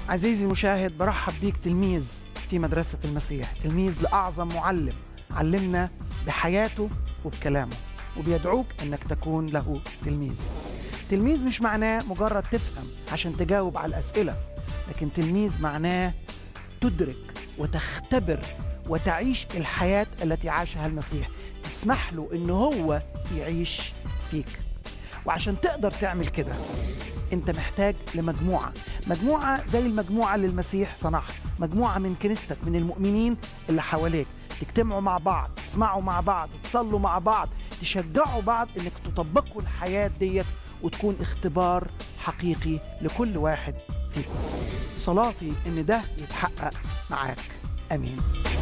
عزيزي المشاهد برحب بيك تلميذ في مدرسة المسيح تلميذ لأعظم معلم علمنا بحياته وبكلامه وبيدعوك أنك تكون له تلميذ تلميذ مش معناه مجرد تفهم عشان تجاوب على الأسئلة لكن تلميذ معناه تدرك وتختبر وتعيش الحياة التي عاشها المسيح تسمح له أنه هو يعيش فيك وعشان تقدر تعمل كده انت محتاج لمجموعة مجموعة زي المجموعة اللي المسيح صنعها مجموعة من كنيستك من المؤمنين اللي حواليك تجتمعوا مع بعض تسمعوا مع بعض تصلوا مع بعض تشجعوا بعض انك تطبقوا الحياة ديت وتكون اختبار حقيقي لكل واحد فيكم صلاتي ان ده يتحقق معاك امين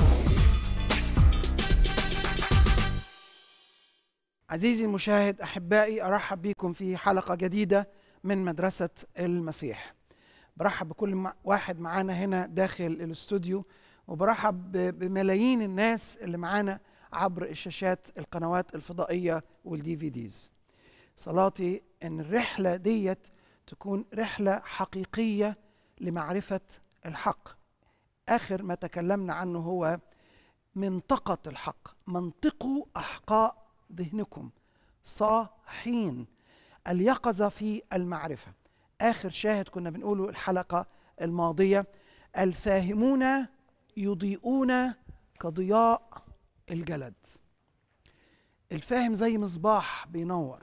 عزيزي المشاهد احبائي ارحب بكم في حلقه جديده من مدرسه المسيح برحب بكل واحد معانا هنا داخل الاستوديو وبرحب بملايين الناس اللي معانا عبر الشاشات القنوات الفضائيه والدي في ديز صلاتي ان الرحله ديت تكون رحله حقيقيه لمعرفه الحق اخر ما تكلمنا عنه هو منطقه الحق منطقوا احقاء ذهنكم صاحين اليقظه في المعرفه اخر شاهد كنا بنقوله الحلقه الماضيه الفاهمون يضيئون كضياء الجلد الفاهم زي مصباح بينور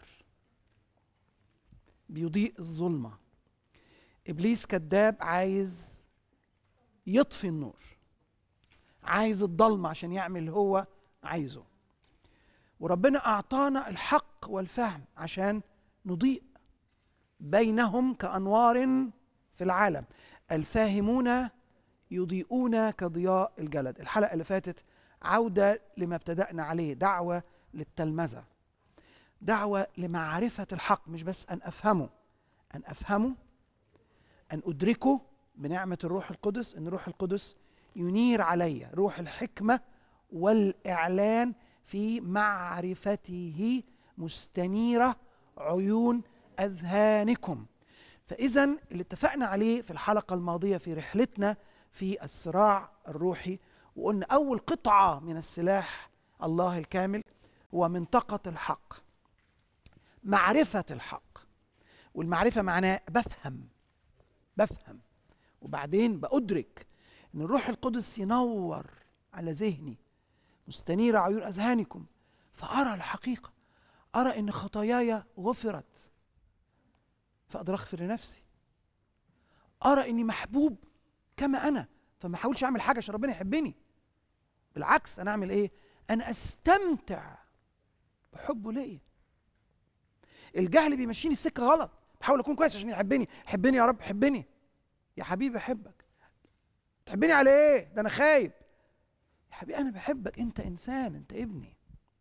بيضيء الظلمه ابليس كذاب عايز يطفي النور عايز الضلمه عشان يعمل اللي هو عايزه وربنا اعطانا الحق والفهم عشان نضيء بينهم كانوار في العالم الفاهمون يضيئون كضياء الجلد الحلقه اللي فاتت عوده لما ابتدانا عليه دعوه للتلمذه دعوه لمعرفه الحق مش بس ان افهمه ان افهمه ان ادركه بنعمه الروح القدس ان الروح القدس ينير علي روح الحكمه والاعلان في معرفته مستنيره عيون اذهانكم فاذا اللي اتفقنا عليه في الحلقه الماضيه في رحلتنا في الصراع الروحي وقلنا اول قطعه من السلاح الله الكامل هو منطقه الحق معرفه الحق والمعرفه معناه بفهم بفهم وبعدين بأدرك ان الروح القدس ينور على ذهني مستنير عيون اذهانكم فارى الحقيقه ارى ان خطاياي غفرت فاقدر اغفر لنفسي ارى اني محبوب كما انا فما احاولش اعمل حاجه عشان ربنا يحبني بالعكس انا اعمل ايه انا استمتع بحبه ليا الجهل بيمشيني في سكه غلط بحاول اكون كويس عشان يحبني حبني يا رب حبني يا حبيبي احبك تحبني على ايه ده انا خايب يا حبيبي انا بحبك انت انسان انت ابني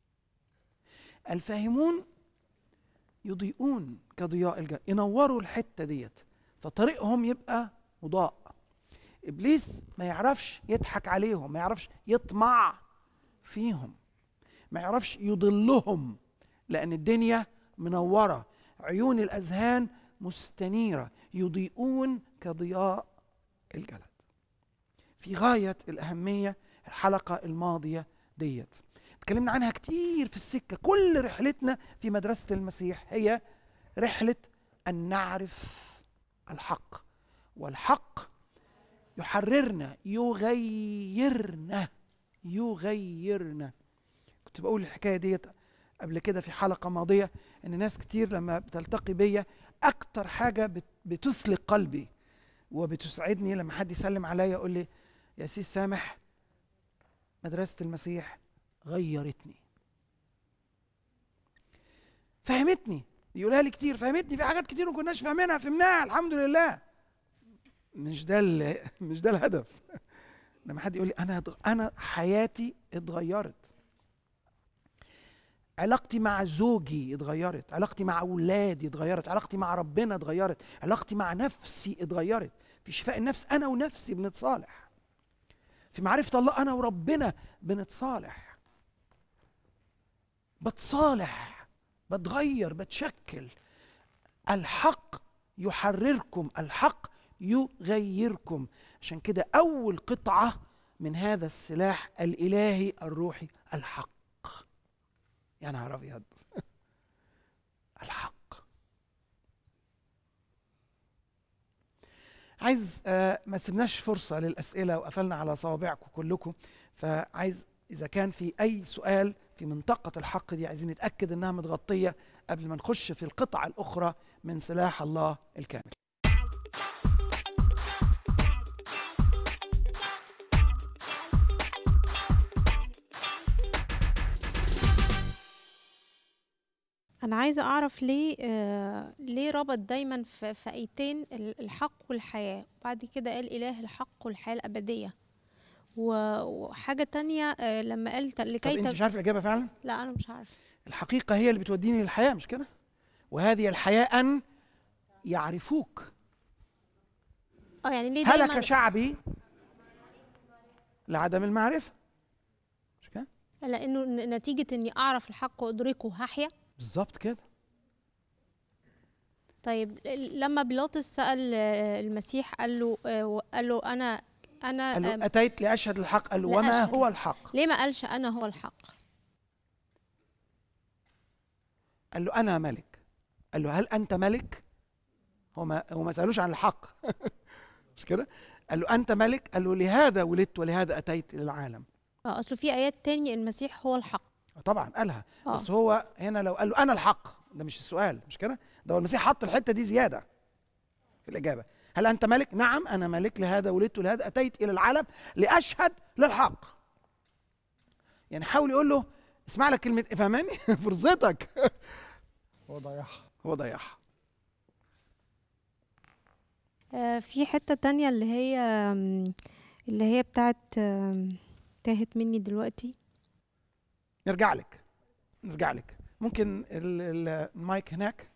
الفاهمون يضيئون كضياء الجنة ينوروا الحتة ديت فطريقهم يبقى مضاء إبليس ما يعرفش يضحك عليهم ما يعرفش يطمع فيهم ما يعرفش يضلهم لأن الدنيا منورة عيون الأذهان مستنيرة يضيئون كضياء الجلد في غاية الأهمية الحلقة الماضية ديت اتكلمنا عنها كتير في السكة كل رحلتنا في مدرسة المسيح هي رحلة أن نعرف الحق والحق يحررنا يغيرنا يغيرنا كنت بقول الحكاية ديت قبل كده في حلقة ماضية إن ناس كتير لما بتلتقي بيا أكتر حاجة بتثلق قلبي وبتسعدني لما حد يسلم عليا يقول لي يا سيس سامح مدرسة المسيح غيرتني فهمتني يقولها لي كتير فهمتني في حاجات كتير ما كناش فاهمينها فهمناها الحمد لله مش ده مش ده الهدف لما حد يقول لي انا انا حياتي اتغيرت علاقتي مع زوجي اتغيرت علاقتي مع اولادي اتغيرت علاقتي مع ربنا اتغيرت علاقتي مع نفسي اتغيرت في شفاء النفس انا ونفسي بنتصالح في معرفه الله انا وربنا بنتصالح بتصالح بتغير بتشكل الحق يحرركم الحق يغيركم عشان كده اول قطعه من هذا السلاح الالهي الروحي الحق يا نهار ابيض الحق عايز آه ما سبناش فرصه للاسئله وقفلنا على صوابعكم كلكم فعايز اذا كان في اي سؤال في منطقه الحق دي عايزين نتاكد انها متغطيه قبل ما نخش في القطعه الاخرى من سلاح الله الكامل انا عايزه اعرف ليه آه ليه ربط دايما في في ايتين ال- الحق والحياه وبعد كده قال اله الحق والحياه الابديه و- وحاجه تانية آه لما قال ت- طب لكي انت تب... مش عارف الاجابه فعلا لا انا مش عارفه الحقيقه هي اللي بتوديني للحياه مش كده وهذه الحياه ان يعرفوك اه يعني ليه هلك دايما شعبي لعدم المعرفه مش كده لانه ن- نتيجه اني اعرف الحق وادركه هحيا بالظبط كده طيب ل- لما بيلاطس سال آه، المسيح قال له آه، قال له انا انا قال له آم، اتيت لاشهد الحق قال له وما لأشهد. هو الحق ليه ما قالش انا هو الحق قال له انا ملك قال له هل انت ملك هو ما هو ما سالوش عن الحق مش كده قال له انت ملك قال له لهذا ولدت ولهذا اتيت الى العالم اه اصله في ايات تاني المسيح هو الحق طبعا قالها اه بس هو هنا لو قال له انا الحق ده مش السؤال مش كده ده هو المسيح حط الحته دي زياده في الاجابه هل انت ملك نعم انا ملك لهذا ولدت لهذا اتيت الى العالم لاشهد للحق يعني حاول يقول له اسمع لك كلمه فهماني فرصتك هو ضيعها هو ضيعها آه، في حتة تانية اللي هي آم، اللي هي بتاعت آم، تاهت مني دلوقتي نرجع لك نرجع لك ممكن ال- ال- المايك هناك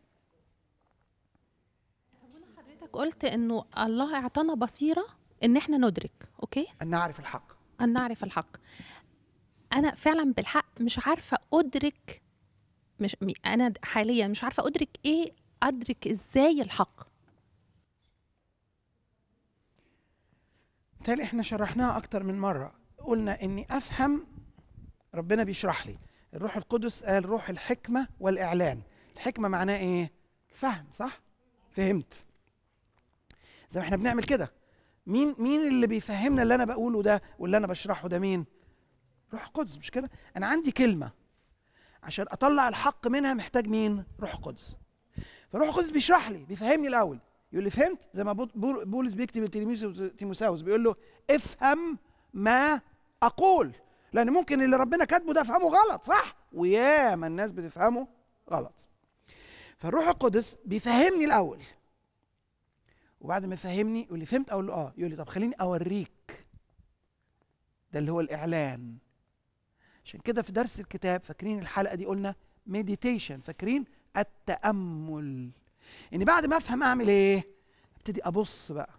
حضرتك قلت انه الله اعطانا بصيره ان احنا ندرك اوكي ان نعرف الحق ان نعرف الحق انا فعلا بالحق مش عارفه ادرك مش م- انا د- حاليا مش عارفه ادرك ايه ادرك ازاي الحق بالتالي احنا شرحناها اكتر من مره قلنا اني افهم ربنا بيشرح لي الروح القدس قال روح الحكمه والاعلان الحكمه معناه ايه الفهم صح فهمت زي ما احنا بنعمل كده مين مين اللي بيفهمنا اللي انا بقوله ده واللي انا بشرحه ده مين روح القدس مش كده انا عندي كلمه عشان اطلع الحق منها محتاج مين روح القدس فروح القدس بيشرح لي بيفهمني الاول يقول لي فهمت زي ما بول- بول- بولس بيكتب لتلميذه تيموساوس بيقول له افهم ما اقول لان ممكن اللي ربنا كاتبه ده افهمه غلط صح وياما الناس بتفهمه غلط فالروح القدس بيفهمني الاول وبعد ما يفهمني يقول لي فهمت اقول له اه يقول لي طب خليني اوريك ده اللي هو الاعلان عشان كده في درس الكتاب فاكرين الحلقه دي قلنا مديتيشن فاكرين التامل اني بعد ما افهم اعمل ايه ابتدي ابص بقى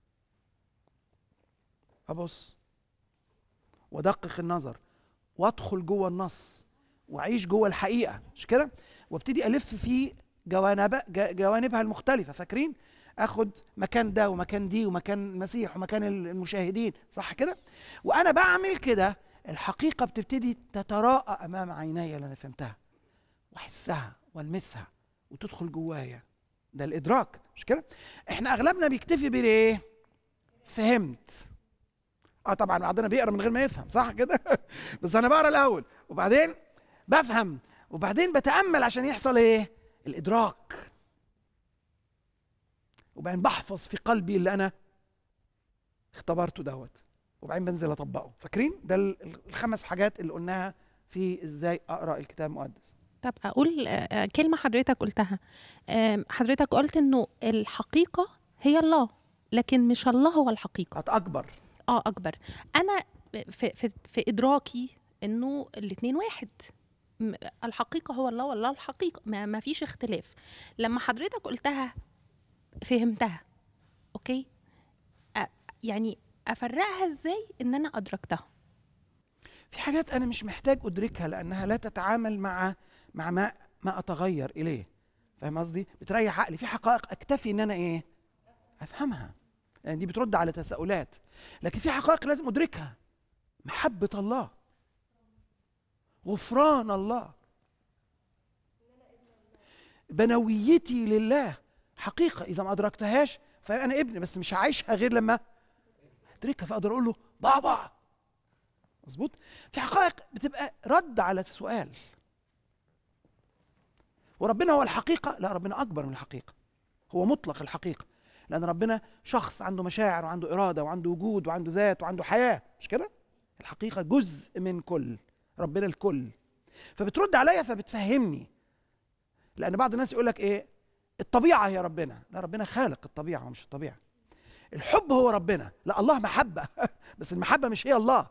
ابص وادقق النظر وادخل جوه النص واعيش جوه الحقيقه مش كده وابتدي الف في جوانب ج- جوانبها المختلفه فاكرين اخد مكان ده ومكان دي ومكان المسيح ومكان المشاهدين صح كده وانا بعمل كده الحقيقه بتبتدي تتراءى امام عيني اللي انا فهمتها واحسها والمسها وتدخل جوايا ده الادراك مش كده احنا اغلبنا بيكتفي بالايه فهمت اه طبعا بعضنا بيقرا من غير ما يفهم صح كده بس انا بقرا الاول وبعدين بفهم وبعدين بتامل عشان يحصل ايه الادراك وبعدين بحفظ في قلبي اللي انا اختبرته دوت وبعدين بنزل اطبقه فاكرين ده ال- الخمس حاجات اللي قلناها في ازاي اقرا الكتاب المقدس طب اقول آه، آه، كلمه حضرتك قلتها آم، حضرتك قلت انه الحقيقه هي الله لكن مش الله هو الحقيقه قد اكبر اه اكبر انا في في, في ادراكي انه الاثنين واحد م- الحقيقه هو الله والله الحقيقه ما, ما فيش اختلاف لما حضرتك قلتها فهمتها اوكي أ يعني افرقها ازاي ان انا ادركتها في حاجات انا مش محتاج ادركها لانها لا تتعامل مع مع ما ما اتغير اليه فاهم قصدي بتريح عقلي في حقائق اكتفي ان انا ايه افهمها لان دي بترد على تساؤلات لكن في حقائق لازم ادركها محبه الله غفران الله بنويتي لله حقيقه اذا ما ادركتهاش فانا ابن بس مش هعيشها غير لما ادركها فاقدر اقول له بابا مظبوط في حقائق بتبقى رد على سؤال وربنا هو الحقيقه لا ربنا اكبر من الحقيقه هو مطلق الحقيقه لان ربنا شخص عنده مشاعر وعنده اراده وعنده وجود وعنده ذات وعنده حياه مش كده الحقيقه جزء من كل ربنا الكل فبترد عليا فبتفهمني لان بعض الناس يقول لك ايه الطبيعه هي ربنا لا ربنا خالق الطبيعه مش الطبيعه الحب هو ربنا لا الله محبه بس المحبه مش هي الله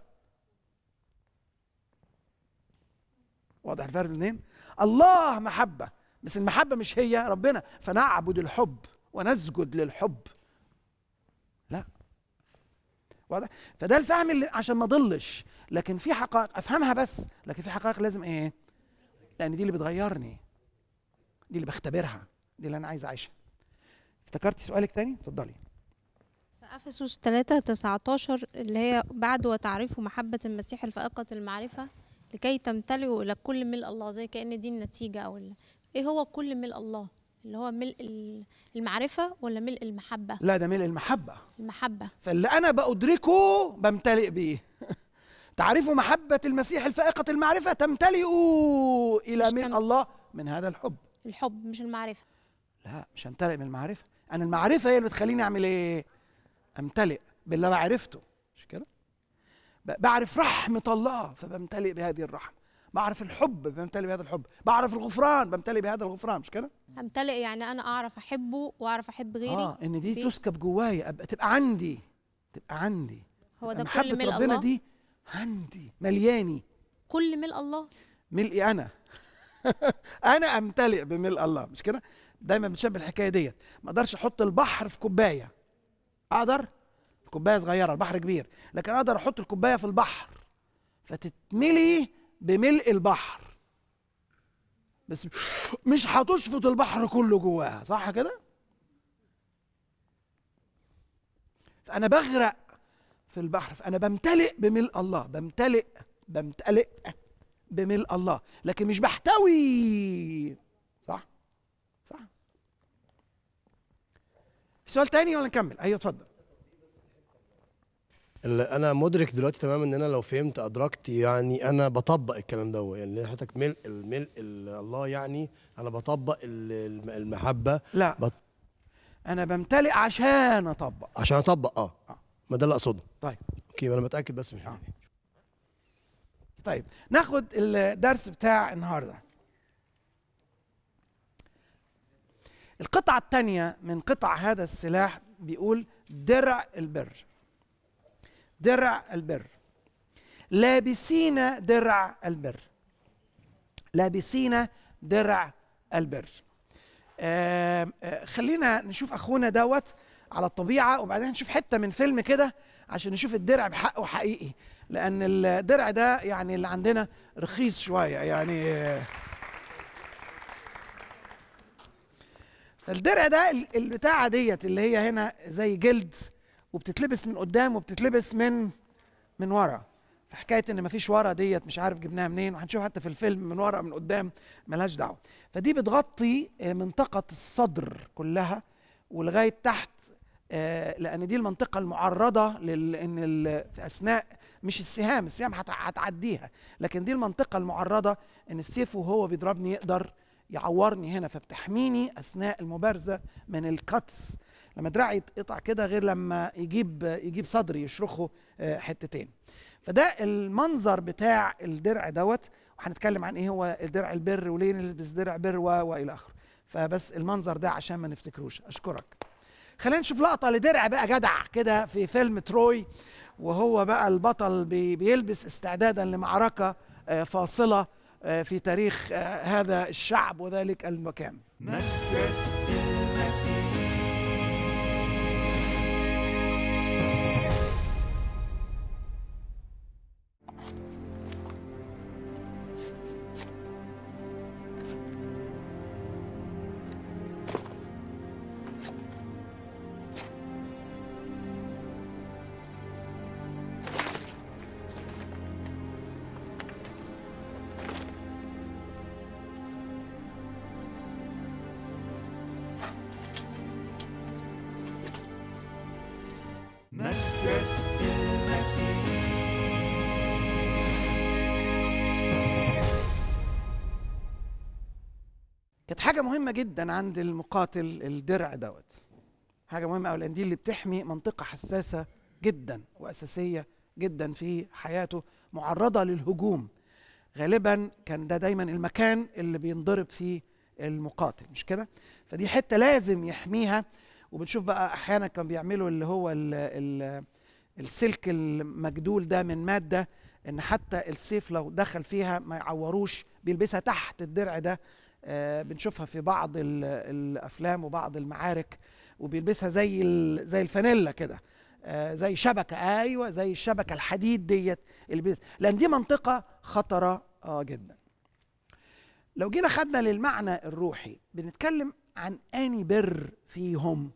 واضح الفرق بينين الله محبه بس المحبه مش هي ربنا فنعبد الحب ونسجد للحب لا واضح فده الفهم اللي عشان ما اضلش لكن في حقائق افهمها بس لكن في حقائق لازم ايه لان دي اللي بتغيرني دي اللي بختبرها دي اللي انا عايز اعيشها افتكرتي سؤالك تاني اتفضلي في أفسس 3 19 اللي هي بعد وتعرفوا محبة المسيح الفائقة المعرفة لكي تمتلئوا إلى كل ملء الله زي كأن دي النتيجة أو ال- إيه هو كل ملء الله اللي هو ملء ال- المعرفة ولا ملء المحبة لا ده ملء المحبه المحبة فاللي انا بادركه بمتلئ بيه تعرفوا محبه المسيح الفائقه المعرفه تمتلئوا الى مش ملء تم- الله من هذا الحب الحب مش المعرفة لا مش همتلئ من المعرفه انا المعرفه هي اللي بتخليني اعمل ايه امتلئ باللي انا عرفته مش كده ب- بعرف رحمه الله فبمتلئ بهذه الرحمه بعرف الحب بمتلئ بهذا الحب بعرف الغفران بمتلئ بهذا الغفران مش كده أمتلئ يعني أنا أعرف أحبه وأعرف أحب غيري اه ان دي دي- تسكب جوايا ابقى تبقى عندي تبقى عندي هو تبقى ده محبه كل ملء ربنا الله دي عندي ملياني كل ملء الله ملئي انا انا امتلئ بملء الله مش كده دايما بتشبه الحكايه ديت ما اقدرش احط البحر في كوبايه اقدر كوبايه صغيره البحر كبير لكن اقدر احط الكوبايه في البحر فتتملي بملء البحر بس مش هتشفط البحر كله جواها صح كده فانا بغرق في البحر فانا بمتلئ بملء الله بمتلئ بمتلئ بملء الله لكن مش بحتوي صح صح في سؤال تاني ولا نكمل ايوه اتفضل اللي انا مدرك دلوقتي تماما ان انا لو فهمت ادركت يعني انا بطبق الكلام ده يعني حضرتك ملء الملء ال- الله يعني انا بطبق ال- الم- المحبه لا بط... انا بمتلئ عشان اطبق عشان اطبق اه آه. ما ده اللي اقصده طيب اوكي انا بتاكد بس من الحته آه. دي طيب ناخد الدرس بتاع النهارده القطعة الثانية من قطع هذا السلاح بيقول درع البر درع البر لابسين درع البر لابسين درع البر آه آه خلينا نشوف اخونا دوت على الطبيعه وبعدين نشوف حته من فيلم كده عشان نشوف الدرع بحقه حقيقي لان الدرع ده يعني اللي عندنا رخيص شويه يعني آه فالدرع ده ال- البتاعه ديت اللي هي هنا زي جلد وبتتلبس من قدام وبتتلبس من من ورا فحكايه ان مفيش ورا ديت مش عارف جبناها منين وهنشوف حتى في الفيلم من ورا من قدام ملهاش دعوه فدي بتغطي آه، منطقه الصدر كلها ولغايه تحت آه، لان دي المنطقه المعرضه لان في اثناء مش السهام السهام هت- هتعديها لكن دي المنطقه المعرضه ان السيف وهو بيضربني يقدر يعورني هنا فبتحميني اثناء المبارزه من الكتس لما دراعي يتقطع كده غير لما يجيب يجيب صدري يشرخه آه، حتتين فده المنظر بتاع الدرع دوت وهنتكلم عن ايه هو الدرع البر وليه نلبس درع بر و- والى اخره فبس المنظر ده عشان ما نفتكروش اشكرك خلينا نشوف لقطه لدرع بقى جدع كده في فيلم تروي وهو بقى البطل بي- بيلبس استعدادا لمعركه آه، فاصله آه، في تاريخ آه، هذا الشعب وذلك المكان مجلس المسيح حاجه مهمه جدا عند المقاتل الدرع دوت حاجه مهمه قوي لان دي اللي بتحمي منطقه حساسه جدا واساسيه جدا في حياته معرضه للهجوم غالبا كان ده دايما المكان اللي بينضرب فيه المقاتل مش كده فدي حته لازم يحميها وبنشوف بقى احيانا كان بيعملوا اللي هو ال ال السلك المجدول ده من ماده ان حتى السيف لو دخل فيها ما يعوروش بيلبسها تحت الدرع ده آه بنشوفها في بعض ال- الافلام وبعض المعارك وبيلبسها زي ال- زي الفانيلا كده آه زي شبكه ايوه زي الشبكه الحديد ديت اللي بيلبس لان دي منطقه خطره آه جدا لو جينا خدنا للمعنى الروحي بنتكلم عن اني بر فيهم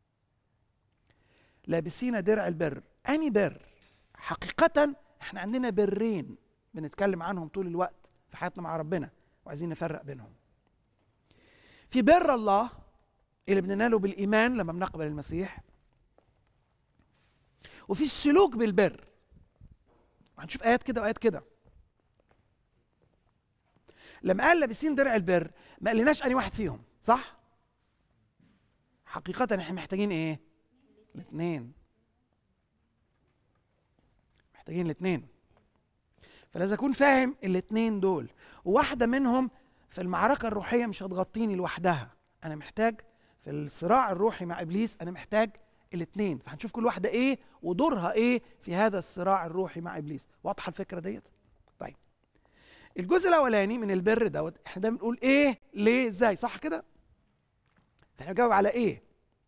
لابسين درع البر اني بر حقيقه احنا عندنا برين بنتكلم عنهم طول الوقت في حياتنا مع ربنا وعايزين نفرق بينهم في بر الله اللي بنناله بالايمان لما بنقبل المسيح وفي السلوك بالبر هنشوف ايات كده وايات كده لما قال لابسين درع البر ما قالناش اني واحد فيهم صح حقيقة احنا محتاجين ايه الاثنين محتاجين الاثنين فلازم اكون فاهم الاثنين دول وواحدة منهم في المعركة الروحية مش هتغطيني لوحدها انا محتاج في الصراع الروحي مع ابليس انا محتاج الاثنين فهنشوف كل واحدة ايه ودورها ايه في هذا الصراع الروحي مع ابليس واضحة الفكرة ديت طيب الجزء الاولاني من البر دوت احنا دايما بنقول ايه ليه ازاي صح كده فاحنا بنجاوب على ايه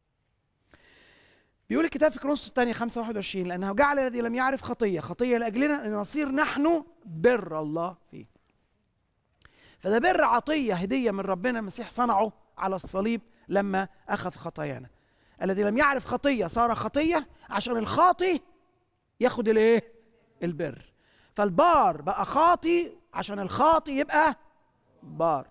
بيقول الكتاب في كرونسوس الثانية 5 21 لأنه جعل الذي لم يعرف خطية خطية لأجلنا أن نصير نحن بر الله فيه فده بر عطية هدية من ربنا المسيح صنعه على الصليب لما أخذ خطايانا الذي لم يعرف خطية صار خطية عشان الخاطي ياخد الايه البر فالبار بقى خاطي عشان الخاطي يبقى بار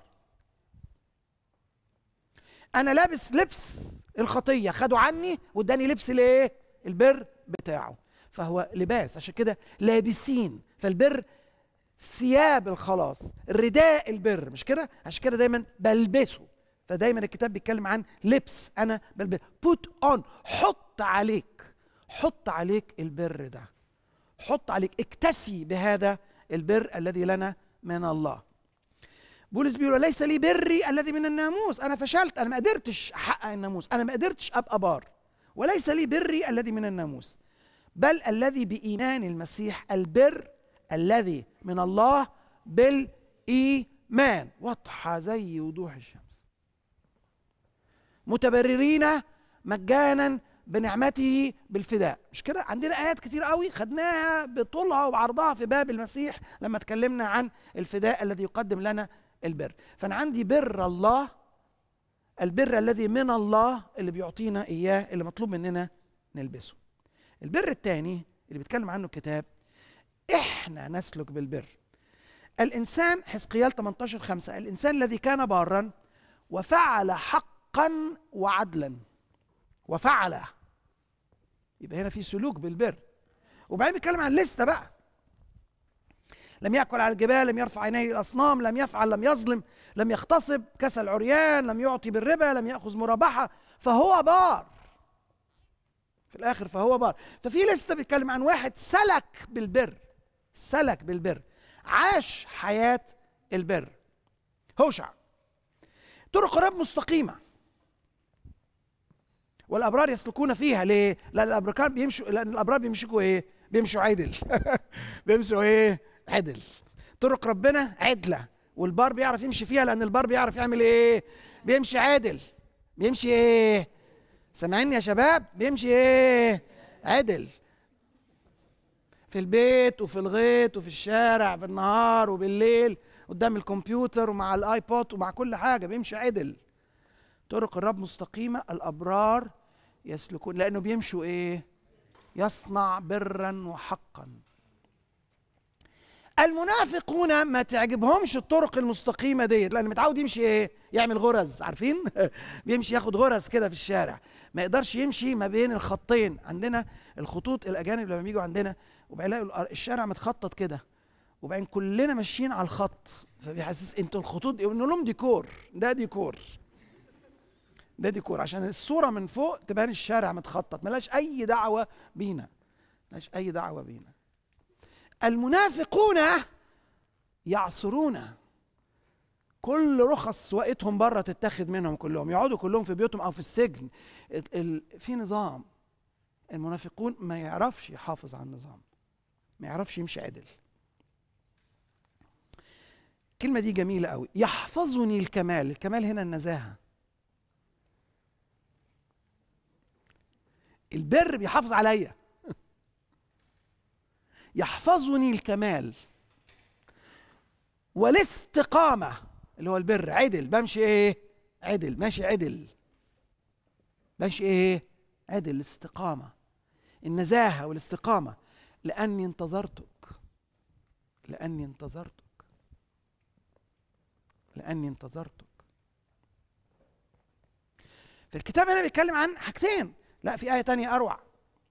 انا لابس لبس الخطيه خدوا عني واداني لبس الايه البر بتاعه فهو لباس عشان كده لابسين فالبر ثياب الخلاص رداء البر مش كده عشان كده دايما بلبسه فدايما الكتاب بيتكلم عن لبس انا بلبس بوت اون حط عليك حط عليك البر ده حط عليك اكتسي بهذا البر الذي لنا من الله بولس بيقول ليس لي بري الذي من الناموس انا فشلت انا ما قدرتش احقق الناموس انا ما قدرتش ابقى بار وليس لي بري الذي من الناموس بل الذي بايمان المسيح البر الذي من الله بالايمان واضحه زي وضوح الشمس متبررين مجانا بنعمته بالفداء مش كده عندنا ايات كتير قوي خدناها بطولها وعرضها في باب المسيح لما اتكلمنا عن الفداء الذي يقدم لنا البر فانا عندي بر الله البر الذي من الله اللي بيعطينا اياه اللي مطلوب مننا نلبسه البر الثاني اللي بيتكلم عنه الكتاب احنا نسلك بالبر الانسان حزقيال 18 5 الانسان الذي كان بارا وفعل حقا وعدلا وفعل يبقى هنا في سلوك بالبر وبعدين بيتكلم عن لسته بقى لم يأكل على الجبال لم يرفع عينيه للأصنام لم يفعل لم يظلم لم يغتصب كسل عريان لم يعطي بالربا لم يأخذ مرابحة فهو بار في الآخر فهو بار ففي لسته بيتكلم عن واحد سلك بالبر سلك بالبر عاش حياة البر هوشع طرق الرب مستقيمه والابرار يسلكون فيها ليه؟ لان الابرار بيمشوا لان الابرار بيمشوا ايه؟ بيمشوا عدل بيمشوا ايه؟ عدل طرق ربنا عدله والبار بيعرف يمشي فيها لان البار بيعرف يعمل ايه؟ بيمشي عدل بيمشي ايه؟ سامعيني يا شباب؟ بيمشي ايه؟ عدل في البيت وفي الغيط وفي الشارع بالنهار وبالليل قدام الكمبيوتر ومع الايبود ومع كل حاجه بيمشي عدل طرق الرب مستقيمة الأبرار يسلكون لأنه بيمشوا إيه؟ يصنع برا وحقا المنافقون ما تعجبهمش الطرق المستقيمة ديت لأن متعود يمشي إيه؟ يعمل غرز عارفين؟ بيمشي ياخد غرز كده في الشارع ما يقدرش يمشي ما بين الخطين عندنا الخطوط الأجانب لما بيجوا عندنا وبيلاقوا الشارع متخطط كده وبعدين كلنا ماشيين على الخط فبيحسس انتوا الخطوط دي نقول لهم ديكور ده ديكور ده ديكور عشان الصوره من فوق تبان الشارع متخطط ملاش اي دعوه بينا ملاش اي دعوه بينا المنافقون يعصرون كل رخص سواقتهم بره تتاخد منهم كلهم يقعدوا كلهم في بيوتهم او في السجن ال- ال- في نظام المنافقون ما يعرفش يحافظ على النظام ما يعرفش يمشي عدل الكلمة دي جميلة قوي يحفظني الكمال الكمال هنا النزاهة البر بيحافظ عليا يحفظني الكمال والاستقامة اللي هو البر عدل بمشي ايه عدل ماشي عدل ماشي ايه عدل الاستقامة النزاهة والاستقامة لأني انتظرتك لأني انتظرتك لأني انتظرتك في الكتاب هنا بيتكلم عن حاجتين لا في آية تانية أروع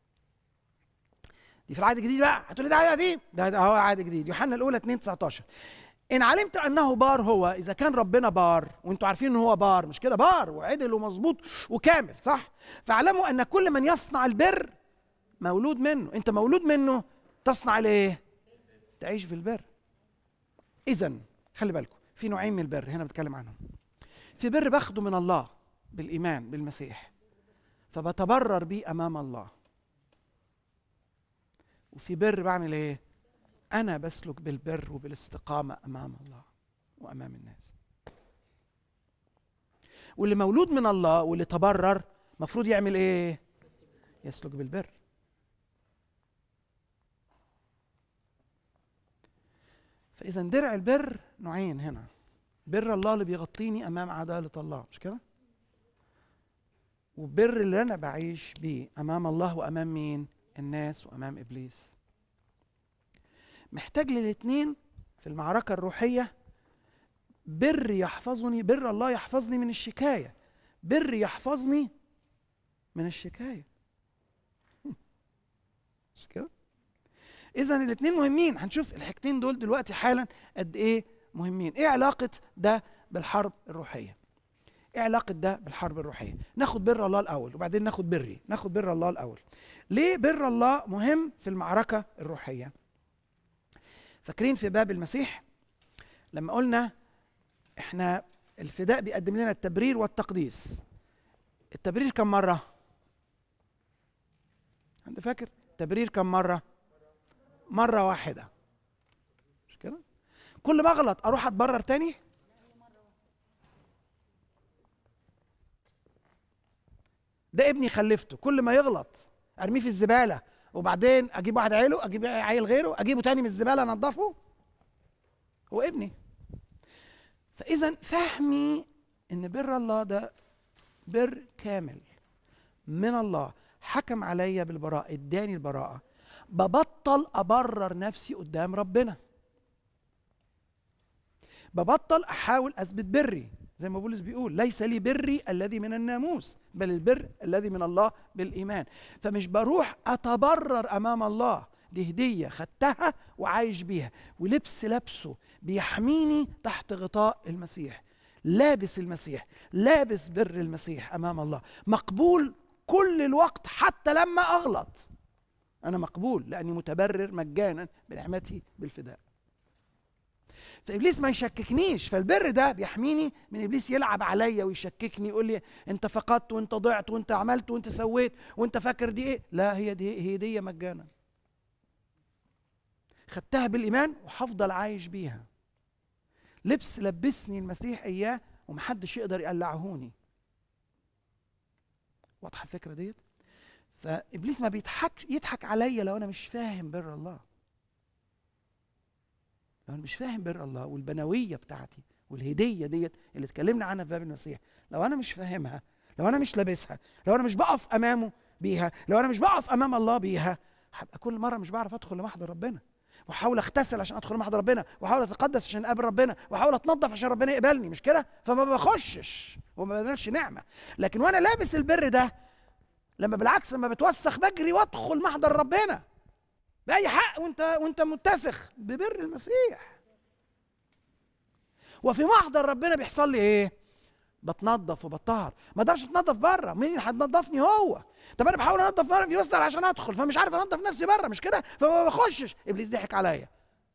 دي في العهد الجديد بقى هتقولي ده عهد قديم ده ده هو العهد الجديد يوحنا الأولى 2 19 إن علمت أنه بار هو إذا كان ربنا بار وأنتوا عارفين إن هو بار مش كده بار وعدل ومظبوط وكامل صح فاعلموا أن كل من يصنع البر مولود منه أنت مولود منه تصنع الايه؟ تعيش في البر إذا خلي بالكم في نوعين من البر هنا بتكلم عنهم في بر باخده من الله بالإيمان بالمسيح فبتبرر بيه أمام الله وفي بر بعمل إيه؟ أنا بسلك بالبر وبالاستقامة أمام الله وأمام الناس واللي مولود من الله واللي تبرر مفروض يعمل إيه؟ يسلك بالبر فإذا درع البر نوعين هنا بر الله اللي بيغطيني أمام عدالة الله مش كده؟ وبر اللي أنا بعيش بيه أمام الله وأمام مين؟ الناس وأمام إبليس محتاج للاتنين في المعركة الروحية بر يحفظني بر الله يحفظني من الشكاية بر يحفظني من الشكاية مش كده؟ إذا الاتنين مهمين هنشوف الحاجتين دول دلوقتي حالا قد إيه مهمين إيه علاقة ده بالحرب الروحية إيه علاقة ده بالحرب الروحية ناخد بر الله الأول وبعدين ناخد بري ناخد بر الله الأول ليه بر الله مهم في المعركة الروحية فاكرين في باب المسيح لما قلنا احنا الفداء بيقدم لنا التبرير والتقديس التبرير كم مرة؟ انت فاكر؟ تبرير كم مرة؟ مرة واحدة مش كده؟ كل ما اغلط اروح اتبرر تاني؟ ده ابني خلفته كل ما يغلط ارميه في الزبالة وبعدين اجيب واحد عيله اجيب عيل غيره اجيبه تاني من الزبالة انضفه هو ابني فاذا فهمي ان بر الله ده بر كامل من الله حكم عليا بالبراءة اداني البراءة ببطل ابرر نفسي قدام ربنا ببطل احاول اثبت بري زي ما بولس بيقول ليس لي بري الذي من الناموس بل البر الذي من الله بالايمان فمش بروح اتبرر امام الله دي هديه خدتها وعايش بيها ولبس لابسه بيحميني تحت غطاء المسيح لابس المسيح لابس بر المسيح امام الله مقبول كل الوقت حتى لما اغلط انا مقبول لاني متبرر مجانا بنعمتي بالفداء فابليس ما يشككنيش فالبر ده بيحميني من ابليس يلعب عليا ويشككني يقول لي انت فقدت وانت ضعت وانت عملت وانت سويت وانت فاكر دي ايه لا هي دي هي دي مجانا خدتها بالايمان وهفضل عايش بيها لبس لبسني المسيح اياه ومحدش يقدر يقلعهوني واضحه الفكره ديت فابليس ما بيضحك يضحك عليا لو انا مش فاهم بر الله لو انا مش فاهم بر الله والبنويه بتاعتي والهديه ديت اللي اتكلمنا عنها في باب المسيح لو انا مش فاهمها لو انا مش لابسها لو انا مش بقف امامه بيها لو انا مش بقف امام الله بيها هبقى كل مره مش بعرف ادخل لمحضر ربنا واحاول اغتسل عشان ادخل لمحضر ربنا واحاول اتقدس عشان اقابل ربنا واحاول اتنظف عشان ربنا يقبلني مش كده فما بخشش وما بنالش نعمه لكن وانا لابس البر ده لما بالعكس لما بتوسخ بجري وادخل محضر ربنا باي حق وانت وانت متسخ ببر المسيح وفي محضر ربنا بيحصل لي ايه بتنظف وبطهر ما اقدرش اتنظف بره مين اللي هتنظفني هو طب انا بحاول انظف بره في يسر عشان ادخل فمش عارف انظف نفسي بره مش كده فما بخشش ابليس ضحك عليا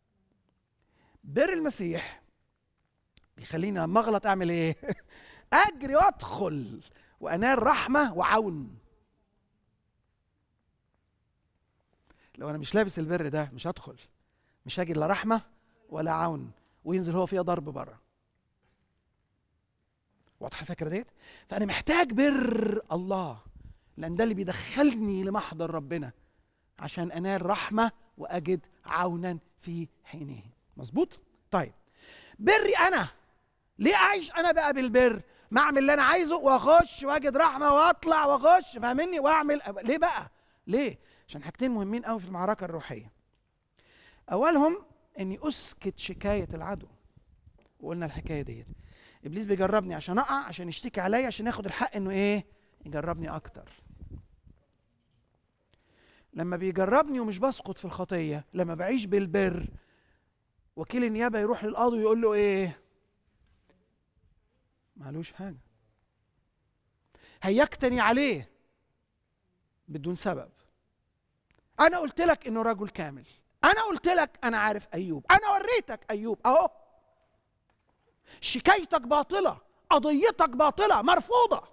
بر المسيح بيخليني لما اغلط اعمل ايه اجري وادخل وانال رحمه وعون لو انا مش لابس البر ده مش هدخل مش هاجي لا رحمه ولا عون وينزل هو فيها ضرب بره واضحه الفكره ديت فانا محتاج بر الله لان ده اللي بيدخلني لمحضر ربنا عشان انال رحمه واجد عونا في حينه مظبوط طيب بري انا ليه اعيش انا بقى بالبر ما اعمل اللي انا عايزه واخش واجد رحمه واطلع واخش فاهمني واعمل ليه بقى ليه عشان حاجتين مهمين قوي في المعركه الروحيه اولهم اني اسكت شكايه العدو وقلنا الحكايه ديت ابليس بيجربني عشان اقع عشان يشتكي عليا عشان ياخد الحق انه ايه يجربني اكتر لما بيجربني ومش بسقط في الخطيه لما بعيش بالبر وكيل النيابه يروح للقاضي ويقول له ايه معلوش حاجه هيجتني عليه بدون سبب انا قلت لك انه رجل كامل انا قلت لك انا عارف ايوب انا وريتك ايوب اهو شكايتك باطله قضيتك باطله مرفوضه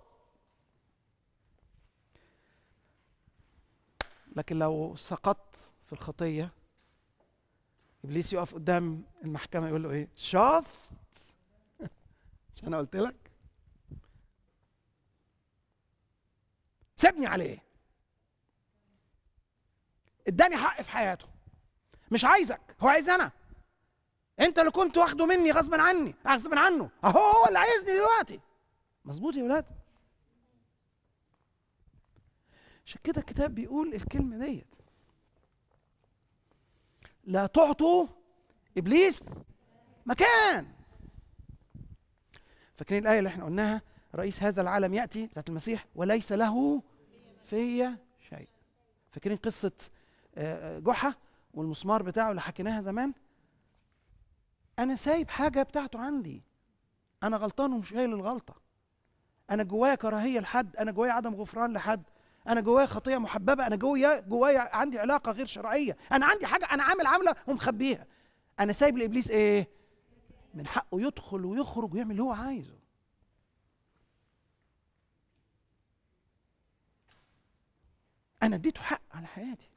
لكن لو سقطت في الخطيه ابليس يقف قدام المحكمه يقول له ايه شفت مش انا قلت لك سيبني عليه اداني حق في حياته مش عايزك هو عايز انا انت اللي كنت واخده مني غصبا عني غصبا عنه اهو هو اللي عايزني دلوقتي مظبوط يا ولاد عشان كده الكتاب بيقول الكلمه ديت لا تعطوا ابليس مكان فاكرين الايه اللي احنا قلناها رئيس هذا العالم ياتي بتاعت المسيح وليس له في شيء فاكرين قصه آه، آه، جحا والمسمار بتاعه اللي حكيناها زمان انا سايب حاجه بتاعته عندي انا غلطان ومش شايل الغلطه انا جوايا كراهيه لحد انا جوايا عدم غفران لحد انا جوايا خطيه محببه انا جوايا جوايا عندي علاقه غير شرعيه انا عندي حاجه انا عامل عامله ومخبيها انا سايب لابليس ايه من حقه يدخل ويخرج ويعمل اللي هو عايزه انا اديته حق على حياتي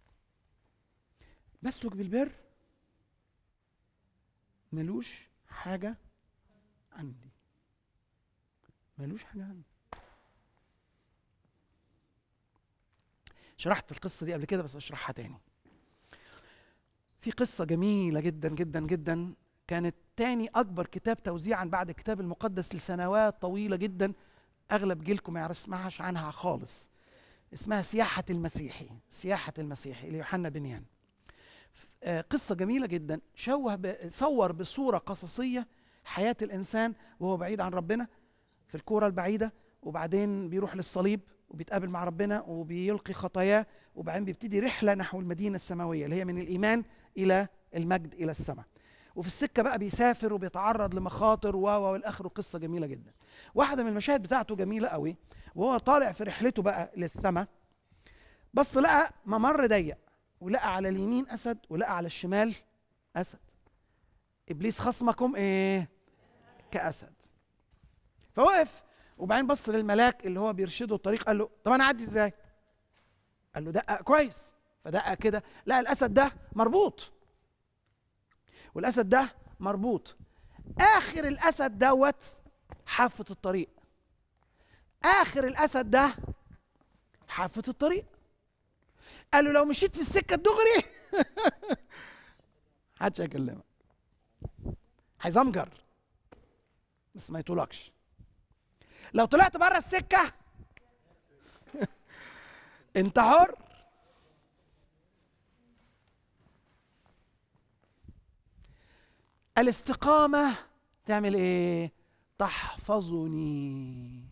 بسلك بالبر ملوش حاجه عندي ملوش حاجه عندي شرحت القصه دي قبل كده بس اشرحها تاني في قصه جميله جدا جدا جدا كانت تاني اكبر كتاب توزيعا بعد الكتاب المقدس لسنوات طويله جدا اغلب جيلكم ما يسمعش عنها خالص اسمها سياحه المسيحي سياحه المسيحي ليوحنا بنيان آه، قصه جميله جدا شوه ب- صور بصوره قصصيه حياه الانسان وهو بعيد عن ربنا في الكوره البعيده وبعدين بيروح للصليب وبيتقابل مع ربنا وبيلقي خطاياه وبعدين بيبتدي رحله نحو المدينه السماويه اللي هي من الايمان الى المجد الى السماء وفي السكه بقى بيسافر وبيتعرض لمخاطر و و والاخر قصه جميله جدا واحده من المشاهد بتاعته جميله قوي وهو طالع في رحلته بقى للسماء بص لقى ممر ضيق ولقى على اليمين اسد ولقى على الشمال اسد ابليس خصمكم ايه كاسد فوقف وبعدين بص للملاك اللي هو بيرشده الطريق قال له طب انا اعدي ازاي قال له دقق كويس فدقق كده لقى الاسد ده مربوط والاسد ده مربوط اخر الاسد دوت حافه الطريق اخر الاسد ده حافه الطريق قال له لو مشيت في السكه الدغري محدش هيكلمك هيزمجر بس ما يطولكش لو طلعت بره السكه انت حر الاستقامه تعمل ايه تحفظني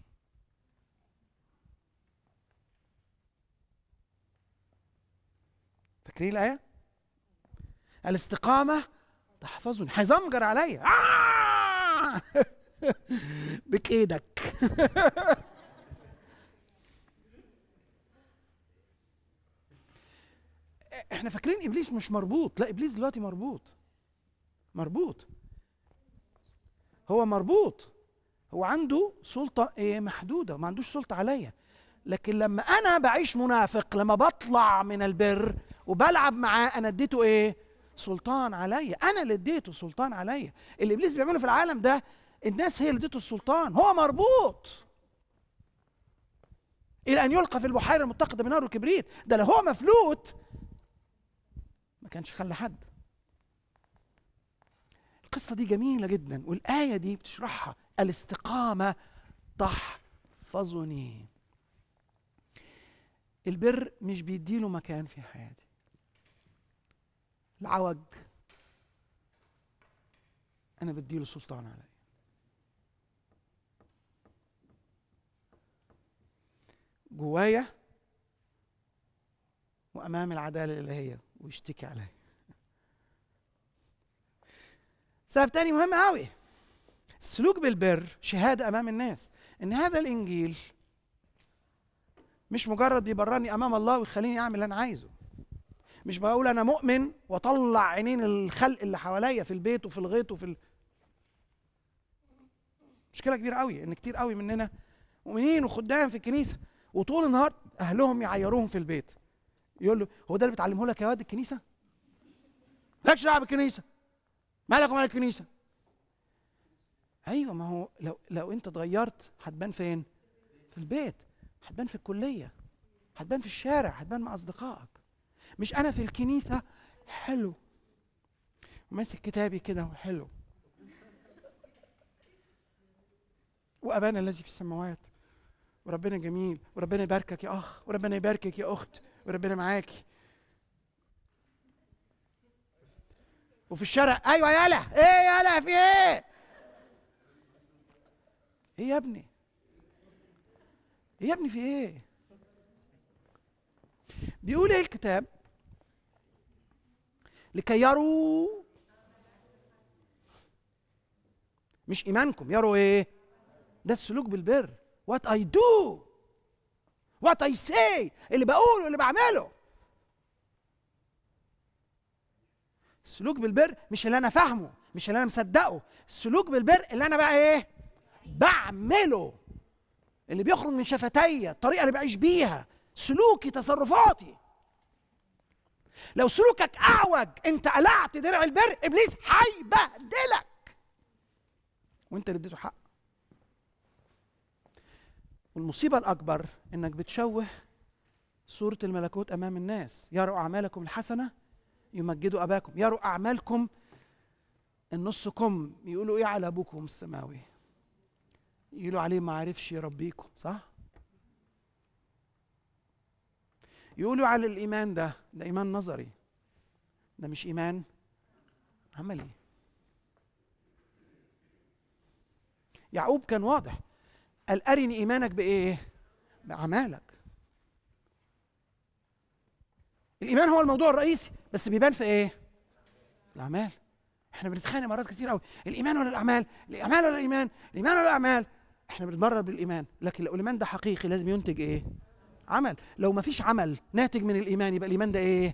فاكرين الايه الاستقامه تحفظني هيزمجر عليا آه! بك ايدك احنا فاكرين ابليس مش مربوط لا ابليس دلوقتي مربوط مربوط هو مربوط هو عنده سلطة إيه محدودة ما عندوش سلطة عليا لكن لما أنا بعيش منافق لما بطلع من البر وبلعب معاه أنا اديته إيه؟ سلطان عليا أنا اللي اديته سلطان عليا اللي إبليس بيعمله في العالم ده الناس هي اللي اديته السلطان هو مربوط إلى أن يلقى في البحيرة المتقدة بنار وكبريت ده لو هو مفلوت ما كانش خلى حد القصة دي جميلة جدا والآية دي بتشرحها الاستقامة تحفظني البر مش بيديله مكان في حياتي العوج أنا بديله سلطان علي جوايا وأمام العدالة الإلهية ويشتكي عليا سبب تاني مهم قوي السلوك بالبر شهادة أمام الناس إن هذا الإنجيل مش مجرد بيبررني أمام الله ويخليني أعمل اللي أنا عايزه مش بقول أنا مؤمن وأطلع عينين الخلق اللي حواليا في البيت وفي الغيط وفي ال... مشكلة كبيرة قوي إن كتير قوي مننا مؤمنين وخدام في الكنيسة وطول النهار أهلهم يعيروهم في البيت يقول له هو ده اللي بتعلمه لك يا واد الكنيسة؟ مالكش دعوة بالكنيسة مالك ومال الكنيسة ايوه ما هو لو لو انت اتغيرت هتبان فين في البيت هتبان في الكليه هتبان في الشارع هتبان مع اصدقائك مش انا في الكنيسه حلو وماسك كتابي كده وحلو وابانا الذي في السماوات وربنا جميل وربنا يباركك يا اخ وربنا يباركك يا اخت وربنا معاكي وفي الشارع ايوه يالا ايه يالا في ايه ايه يا ابني ايه يا ابني في ايه بيقول ايه الكتاب لكي يروا مش ايمانكم يروا ايه ده السلوك بالبر وات اي دو وات اي سي اللي بقوله اللي بعمله السلوك بالبر مش اللي انا فاهمه مش اللي انا مصدقه السلوك بالبر اللي انا بقى ايه بعمله اللي بيخرج من شفتي الطريقه اللي بعيش بيها سلوكي تصرفاتي لو سلوكك اعوج انت قلعت درع البر ابليس هيبهدلك وانت اللي اديته حق والمصيبه الاكبر انك بتشوه صوره الملكوت امام الناس يروا اعمالكم الحسنه يمجدوا اباكم يروا اعمالكم النص كم يقولوا ايه على ابوكم السماوي يقولوا عليه ما عرفش يربيكم صح يقولوا على الايمان ده ده ايمان نظري ده مش ايمان عملي يعقوب كان واضح قال ارني ايمانك بايه باعمالك الايمان هو الموضوع الرئيسي بس بيبان في ايه الاعمال احنا بنتخانق مرات كتير قوي الايمان ولا الاعمال الاعمال ولا الايمان الايمان ولا الاعمال احنا بنتمرن بالايمان لكن لو الايمان ده حقيقي لازم ينتج ايه عمل لو ما فيش عمل ناتج من الايمان يبقى الايمان ده ايه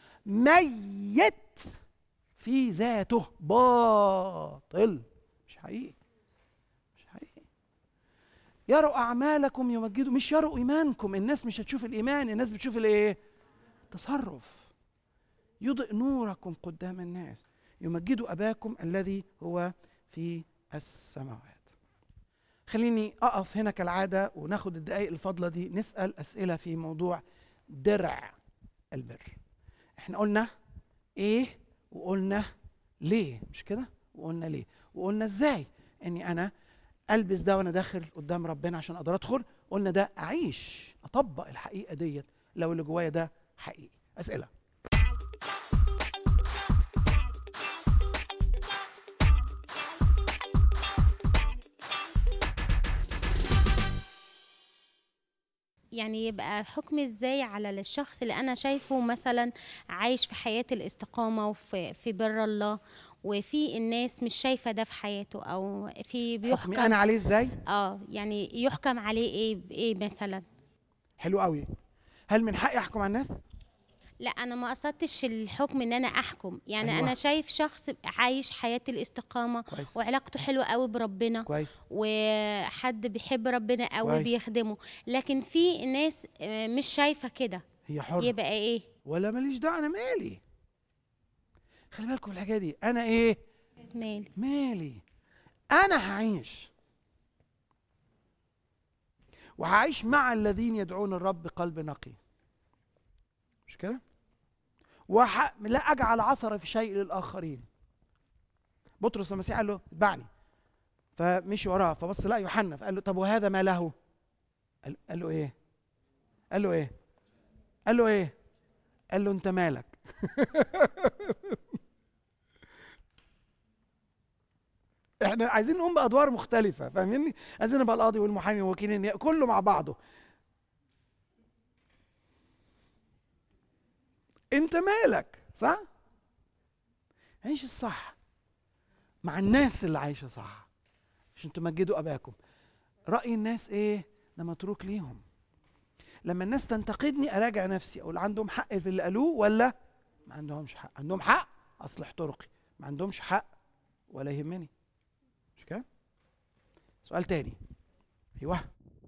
ميت في ذاته باطل مش حقيقي مش حقيقي يروا اعمالكم يمجدوا مش يروا ايمانكم الناس مش هتشوف الايمان الناس بتشوف الايه تصرف يضئ نوركم قدام الناس يمجدوا اباكم الذي هو في السماوات خليني اقف هنا كالعاده وناخد الدقائق الفاضله دي نسال اسئله في موضوع درع البر احنا قلنا ايه وقلنا ليه مش كده وقلنا ليه وقلنا ازاي اني انا البس ده وانا داخل قدام ربنا عشان اقدر ادخل قلنا ده اعيش اطبق الحقيقه ديت لو اللي جوايا ده حقيقي اسئله يعني يبقى حكم ازاي على الشخص اللي انا شايفه مثلا عايش في حياة الاستقامة وفي في بر الله وفي الناس مش شايفة ده في حياته او في بيحكم حكمي انا عليه ازاي اه يعني يحكم عليه ايه بايه مثلا حلو قوي هل من حقي احكم على الناس لا انا ما قصدتش الحكم ان انا احكم يعني أيوة. انا شايف شخص عايش حياة الاستقامة كويس وعلاقته حلوة قوي بربنا كويس وحد بيحب ربنا قوي كويس. بيخدمه لكن في ناس آه، مش شايفة كده هي حر يبقى ايه ولا ماليش دعوه انا مالي خلي بالكم في الحكايه دي انا ايه مالي مالي انا هعيش وهعيش مع الذين يدعون الرب بقلب نقي مش كده وح... لا اجعل عثره في شيء للاخرين بطرس المسيح قال له اتبعني فمشي وراه فبص لا يوحنا فقال له طب وهذا ما له قال, قال له ايه قال له ايه قال له ايه قال له انت مالك احنا عايزين نقوم بادوار مختلفه فاهميني عايزين نبقى القاضي والمحامي ووكيل النيابه كله مع بعضه انت مالك صح عيش الصح مع الناس اللي عايشه صح عشان تمجدوا اباكم راي الناس ايه ده متروك ليهم لما الناس تنتقدني اراجع نفسي اقول عندهم حق في اللي قالوه ولا ما عندهمش حق عندهم حق اصلح طرقي ما عندهمش حق ولا يهمني مش كده سؤال تاني ايوه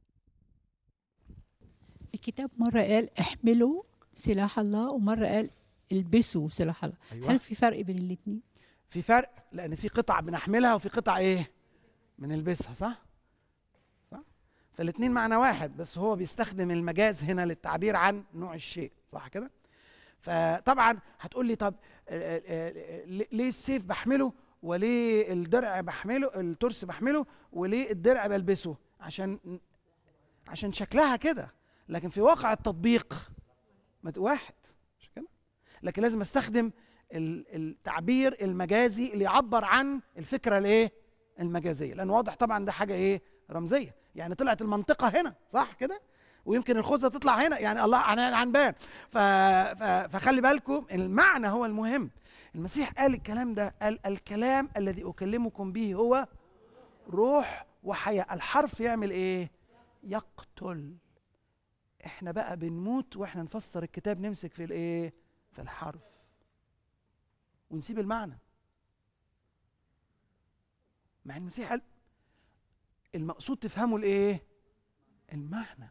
الكتاب مرة قال احملوا سلاح الله ومرة قال البسوا سلاح الله ايوه هل في فرق بين الاتنين؟ في فرق لان في قطع بنحملها وفي قطع ايه بنلبسها صح صح فالاثنين معنى واحد بس هو بيستخدم المجاز هنا للتعبير عن نوع الشيء صح كده فطبعا هتقول لي طب آه، آه، آه، ليه السيف بحمله وليه الدرع بحمله الترس بحمله وليه الدرع بلبسه عشان عشان شكلها كده لكن في واقع التطبيق ما ت- واحد مش كده لكن لازم استخدم ال- التعبير المجازي اللي يعبر عن الفكره الايه المجازيه لان واضح طبعا ده حاجه ايه رمزيه يعني طلعت المنطقه هنا صح كده ويمكن الخوذه تطلع هنا يعني الله عن عنبان ف... ف... فخلي بالكم المعنى هو المهم المسيح قال الكلام ده قال الكلام الذي اكلمكم به هو روح وحياه الحرف يعمل ايه يقتل احنا بقى بنموت واحنا نفسر الكتاب نمسك في الايه في الحرف ونسيب المعنى مع إن المسيح قال المقصود تفهموا الايه المعنى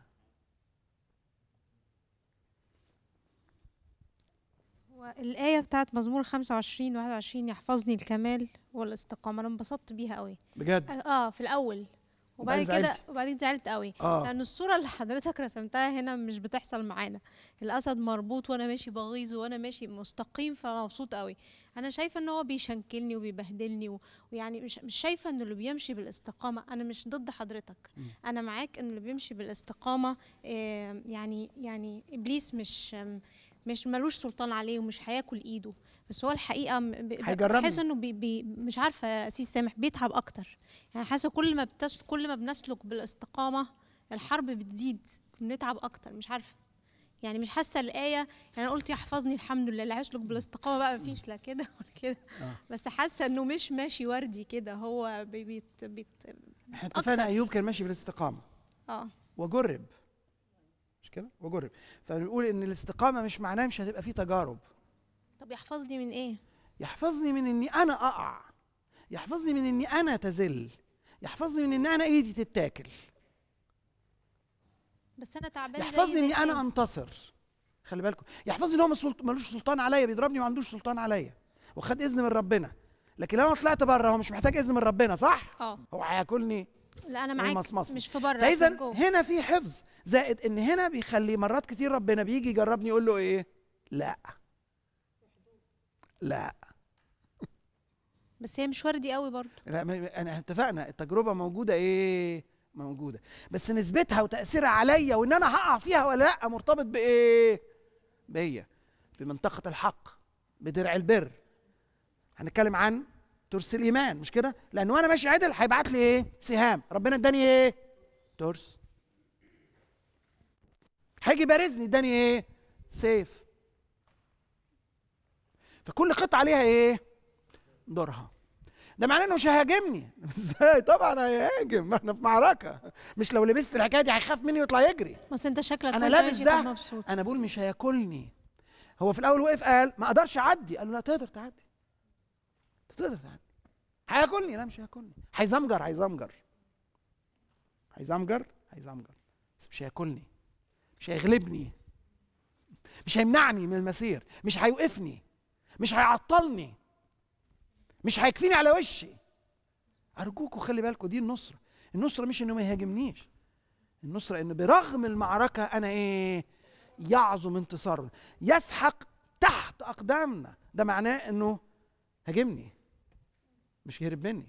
الآية بتاعت مزمور 25 21 يحفظني الكمال والاستقامة أنا انبسطت بيها قوي بجد اه في الأول وبعد وبعدين كده زعلتي. وبعدين زعلت قوي اه لأن الصورة اللي حضرتك رسمتها هنا مش بتحصل معانا الأسد مربوط وأنا ماشي بغيظ وأنا ماشي مستقيم فمبسوط قوي أنا شايفة إن هو بيشنكلني وبيبهدلني و- ويعني مش مش شايفة إن اللي بيمشي بالاستقامة أنا مش ضد حضرتك مم. أنا معاك إن اللي بيمشي بالاستقامة آه، يعني يعني إبليس مش آم، مش ملوش سلطان عليه ومش هياكل ايده بس هو الحقيقه م- ب- ب- هيجربني. بحس انه بي بي مش عارفه يا اسيس سامح بيتعب اكتر يعني حاسه كل ما بتس كل ما بنسلك بالاستقامه الحرب بتزيد بنتعب اكتر مش عارفه يعني مش حاسه الايه يعني انا قلت يحفظني الحمد لله اللي هيسلك بالاستقامه بقى مفيش لا كده ولا كده آه. بس حاسه انه مش ماشي وردي كده هو بي بيت بيت احنا اتفقنا أكتر. ايوب كان ماشي بالاستقامه اه وجرب مش كده وجرب فبنقول ان الاستقامه مش معناه مش هتبقى فيه تجارب طب يحفظني من ايه يحفظني من اني انا اقع يحفظني من اني انا تزل يحفظني من ان انا ايدي تتاكل بس انا تعبان زي يحفظني اني زي انا كده. انتصر خلي بالكم يحفظني ان هو مش سلط- ملوش سلطان عليا بيضربني وما عندوش سلطان عليا وخد اذن من ربنا لكن لو انا طلعت بره هو مش محتاج اذن من ربنا صح اه هو هياكلني لا انا معاك والمصمصة. مش في بره فاذا في جوه. هنا في حفظ زائد ان هنا بيخلي مرات كتير ربنا بيجي يجربني يقول له ايه لا لا بس هي مش وردي قوي برضه لا ما- انا اتفقنا التجربه موجوده ايه موجوده بس نسبتها وتاثيرها عليا وان انا هقع فيها ولا لا مرتبط بايه بيا بمنطقه الحق بدرع البر هنتكلم عن ترس الايمان مش كده لان وانا ماشي عدل هيبعت لي ايه سهام ربنا اداني ايه ترس هيجي بارزني اداني ايه سيف فكل قطعه ليها ايه دورها ده معناه انه مش هيهاجمني ازاي طبعا هيهاجم ما احنا في معركه مش لو لبست الحكايه دي هيخاف مني ويطلع يجري بس انت شكلك انا وانت لابس ماشي ده مبسوط انا بقول مش هياكلني هو في الاول وقف قال ما اقدرش اعدي قال له لا تقدر تعدي تقدر تعدي هياكلني لا مش هياكلني هيزمجر هيزمجر هيزمجر هيزمجر بس مش هياكلني مش هيغلبني مش هيمنعني من المسير مش هيوقفني مش هيعطلني مش هيكفيني على وشي ارجوكوا خلي بالكوا دي النصره النصره مش انه ما يهاجمنيش النصره ان برغم المعركه انا ايه يعظم انتصارنا يسحق تحت اقدامنا ده معناه انه هاجمني مش يهرب مني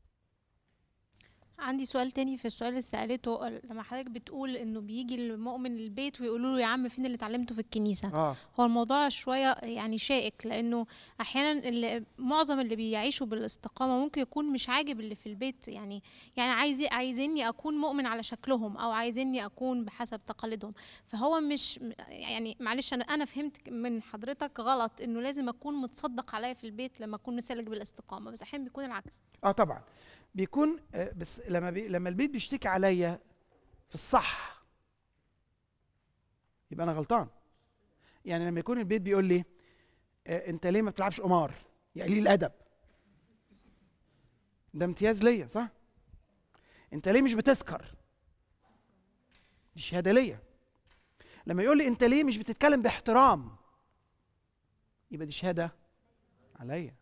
عندي سؤال تاني في السؤال اللي سألته لما حضرتك بتقول انه بيجي المؤمن البيت ويقولوا له يا عم فين اللي اتعلمته في الكنيسة اه هو الموضوع شوية يعني شائك لأنه أحيانا اللي معظم اللي بيعيشوا بالاستقامة ممكن يكون مش عاجب اللي في البيت يعني يعني عايز عايزيني أكون مؤمن على شكلهم أو عايزيني أكون بحسب تقاليدهم فهو مش يعني معلش أنا أنا فهمت من حضرتك غلط إنه لازم أكون متصدق عليا في البيت لما أكون مسالك بالاستقامة بس أحيانا بيكون العكس اه طبعا بيكون آه، بس لما بي لما البيت بيشتكي عليا في الصح يبقى انا غلطان يعني لما يكون البيت بيقول لي آه، انت ليه ما بتلعبش قمار يا قليل الادب ده امتياز ليا صح انت ليه مش بتسكر دي شهاده ليا لما يقول لي انت ليه مش بتتكلم باحترام يبقى دي شهاده عليا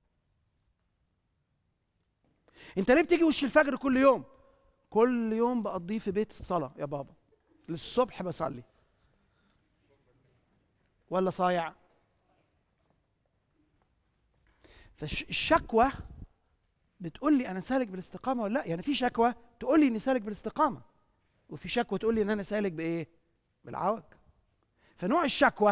انت ليه بتيجي وش الفجر كل يوم كل يوم بقضيه في بيت الصلاه يا بابا للصبح بصلي ولا صايع فالشكوى بتقول لي انا سالك بالاستقامه ولا لا يعني في شكوى تقول لي اني سالك بالاستقامه وفي شكوى تقول لي ان انا سالك بايه بالعوج فنوع الشكوى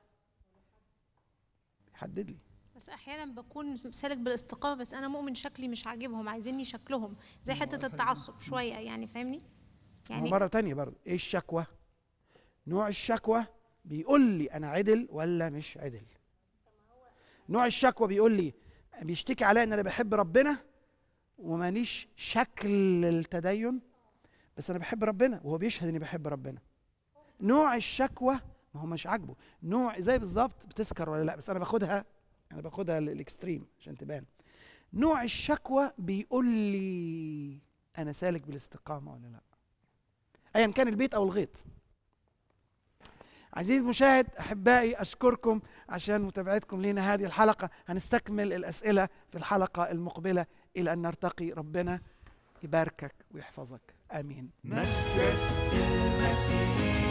يحدد لي بس احيانا بكون سالك بالاستقامه بس انا مؤمن شكلي مش عاجبهم عايزيني شكلهم زي حته التعصب شويه يعني فاهمني يعني يعني مرة تانية برضه ايه الشكوى؟ نوع الشكوى بيقول لي انا عدل ولا مش عدل نوع الشكوى بيقول لي بيشتكي عليا ان انا بحب ربنا ومانيش شكل التدين بس انا بحب ربنا وهو بيشهد اني بحب ربنا نوع الشكوى ما هو مش عاجبه نوع زي بالظبط بتسكر ولا لا بس انا باخدها انا باخدها للاكستريم عشان تبان نوع الشكوى بيقول لي انا سالك بالاستقامه ولا لا ايا كان البيت او الغيط عزيزي المشاهد احبائي اشكركم عشان متابعتكم لنا هذه الحلقه هنستكمل الاسئله في الحلقه المقبله الى ان نرتقي ربنا يباركك ويحفظك امين مجلس المسيح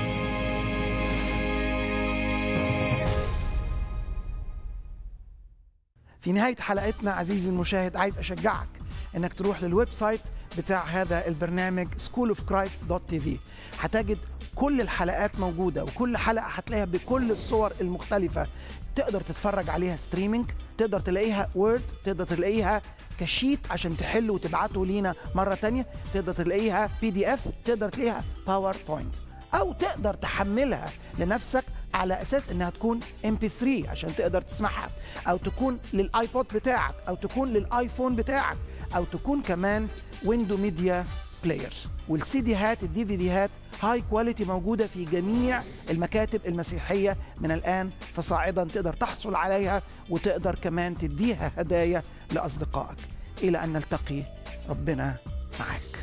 في نهايه حلقتنا عزيزي المشاهد عايز اشجعك انك تروح للويب سايت بتاع هذا البرنامج schoolofchrist.tv هتجد كل الحلقات موجوده وكل حلقه هتلاقيها بكل الصور المختلفه تقدر تتفرج عليها ستريمينج تقدر تلاقيها وورد تقدر تلاقيها كشيت عشان تحله وتبعته لينا مره تانية تقدر تلاقيها بي دي اف تقدر تلاقيها باوربوينت او تقدر تحملها لنفسك على اساس انها تكون ام بي 3 عشان تقدر تسمعها او تكون للايبود بتاعك او تكون للايفون بتاعك او تكون كمان ويندو ميديا بلاير والسي ديهات الدي في ديهات هاي كواليتي موجوده في جميع المكاتب المسيحيه من الان فصاعدا تقدر تحصل عليها وتقدر كمان تديها هدايا لاصدقائك الى ان نلتقي ربنا معك